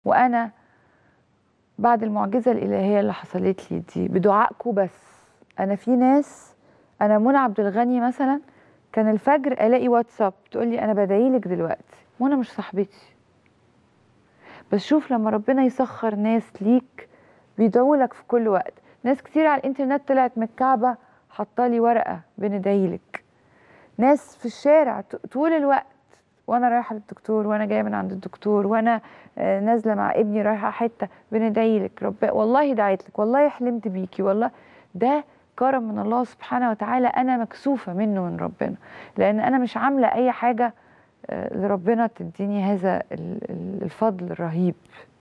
وانا بعد المعجزه الالهيه اللي حصلت لي دي بدعائكم بس انا في ناس انا منى عبد الغني مثلا كان الفجر الاقي واتساب تقول لي انا بدعي لك دلوقتي منى مش صاحبتي بس شوف لما ربنا يسخر ناس ليك بيدعوا لك في كل وقت ناس كتير على الانترنت طلعت من الكعبه حطالي ورقه بندعي لك ناس في الشارع طول الوقت وانا رايحه للدكتور وانا جايه من عند الدكتور وانا نازله مع ابني رايحه حته بندعي لك رب والله دعيت لك والله حلمت بيكي والله ده كرم من الله سبحانه وتعالى انا مكسوفه منه من ربنا لان انا مش عامله اي حاجه لربنا تديني هذا الفضل الرهيب